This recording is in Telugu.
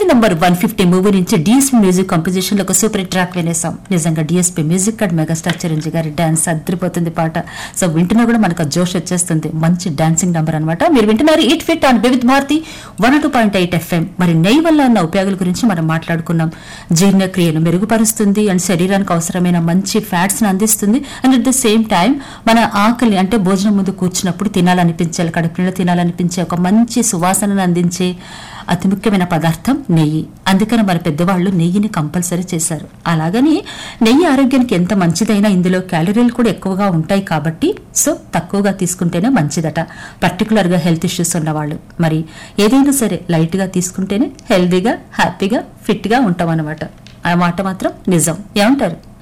నంబర్ వన్ ఫిఫ్టీ మూవీ నుంచి డిఎస్పీ మ్యూజిక్ కంపోజిషన్ లో ఒక సూపర్ హిట్ ట్రాక్ వినేసాం నిజంగా DSP music and megastar Chiranjeevi గారి డాన్స్ అదిరిపోతుంది పాట సో వింటున్నా కూడా మనకు ఆ జోష్ వచ్చేస్తుంది మంచి డాన్సింగ్ నంబర్ అనమాట మీరు వింటున్నారు eat fit on Vividh Bharati one two point eight FM మరి నెయ్యి వల్ల ఉన్న ఉపయోగాల గురించి మనం మాట్లాడుకున్నాం జీర్ణక్రియను మెరుగుపరుస్తుంది అండ్ శరీరానికి అవసరమైన మంచి ఫ్యాట్స్ ని అందిస్తుంది and at the same time మన ఆకలి అంటే భోజనం ముందు కూర్చున్నప్పుడు తినాలనిపించే కడుపు నిండా తినాలనిపించే ఒక మంచి సువాసనను అందించే అతి ముఖ్యమైన పదార్థం నెయ్యి అందుకని మన పెద్దవాళ్ళు నెయ్యిని కంపల్సరీ చేశారు అలాగని నెయ్యి ఆరోగ్యానికి ఎంత మంచిదైనా ఇందులో క్యాలరీలు కూడా ఎక్కువగా ఉంటాయి కాబట్టి సో తక్కువగా తీసుకుంటేనే మంచిదట పర్టికులర్ గా హెల్త్ ఇష్యూస్ ఉన్నవాళ్ళు మరి ఏదైనా సరే లైట్ గా తీసుకుంటేనే హెల్దీగా హ్యాపీగా ఫిట్ గా ఉంటాం అన్నమాట ఆ మాట మాత్రం నిజం ఏమంటారు